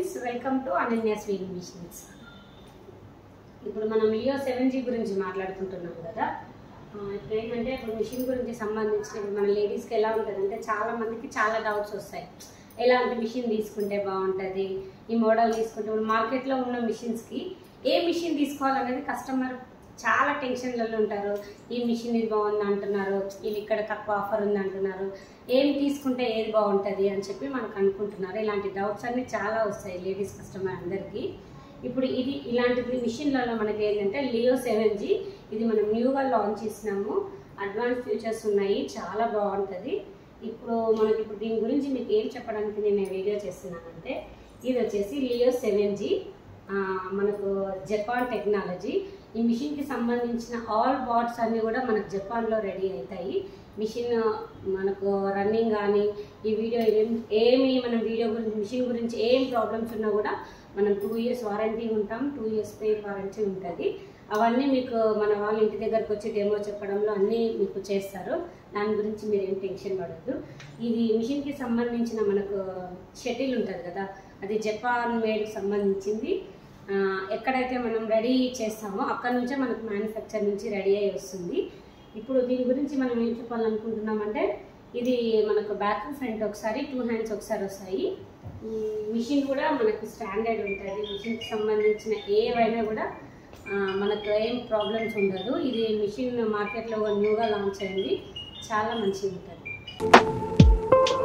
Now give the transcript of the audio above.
friends welcome to Ananya swing machines ఇప్పుడు మనం Leo seven G గురించి మాట్లాడుకుంటున్నాం కదా ఆ, ఇప్పుడు ఏంటంటే ఇప్పుడు మిషన్ గురించి సంబంధించిన ఇప్పుడు మన లేడీస్కి ఎలా ఉంటుందంటే చాలా మందికి చాలా డౌట్స్ వస్తాయి ఎలాంటి మిషన్ తీసుకుంటే బాగుంటుంది ఈ మోడల్ తీసుకుంటే ఇప్పుడు మార్కెట్లో ఉన్న మిషన్స్కి ఏ మిషన్ తీసుకోవాలనేది కస్టమర్ చాలా టెన్షన్లలో ఉంటారు ఈ మిషన్ ఇది బాగుంది అంటున్నారు ఇది ఇక్కడ తక్కువ ఆఫర్ ఉంది అంటున్నారు ఏం తీసుకుంటే ఏది బాగుంటుంది అని చెప్పి మనకు అనుకుంటున్నారు ఇలాంటి డౌట్స్ అన్ని చాలా వస్తాయి లేడీస్ కస్టమర్ అందరికీ ఇప్పుడు ఇది ఇలాంటిది మిషన్లలో మనకి ఏంటంటే లియో సెవెన్ జీ ఇది మనం న్యూగా లాంచ్ చేసినాము అడ్వాన్స్ ఫీచర్స్ ఉన్నాయి చాలా బాగుంటుంది ఇప్పుడు మనకి ఇప్పుడు దీని గురించి మీకు ఏం చెప్పడానికి నేను ఈ వీడియో చేస్తున్నానంటే ఇది వచ్చేసి లియో సెవెన్ జీ మనకు జపాన్ టెక్నాలజీ ఈ మిషన్కి సంబంధించిన ఆల్ బాట్స్ అన్నీ కూడా మనకు జపాన్లో రెడీ అవుతాయి మిషన్ మనకు రన్నింగ్ కానీ ఈ వీడియో ఏం ఏమి మనం వీడియో గురించి మిషన్ గురించి ఏం ప్రాబ్లమ్స్ ఉన్నా కూడా మనం టూ ఇయర్స్ వారంటీ ఉంటాం టూ ఇయర్స్ పేడ్ వారంటీ ఉంటుంది అవన్నీ మీకు మన వాళ్ళ ఇంటి దగ్గరకు వచ్చి డెమో చెప్పడంలో అన్నీ మీకు చేస్తారు దాని గురించి మీరు ఏం టెన్షన్ పడద్దు ఇది మిషన్కి సంబంధించిన మనకు షటిల్ ఉంటుంది కదా అది జపాన్ మేడ్కి సంబంధించింది ఆ, ఎక్కడైతే మనం రెడీ చేస్తామో అక్కడ నుంచే మనకు మ్యానుఫ్యాక్చర్ నుంచి రెడీ అయ్యి వస్తుంది ఇప్పుడు దీని గురించి మనం ఏం చెప్పాలనుకుంటున్నామంటే ఇది మనకు బ్యాక్ ఫ్రంట్ ఒకసారి టూ హ్యాండ్స్ ఒకసారి వస్తాయి ఈ మిషన్ కూడా మనకు స్టాండర్డ్ ఉంటుంది మిషన్కి సంబంధించిన ఏవైనా కూడా ఆ, మనకు ఏం ప్రాబ్లమ్స్ ఉండదు ఇది మిషన్ మార్కెట్లో న్యూగా లాంచ్ అయింది చాలా మంచిగా ఉంటుంది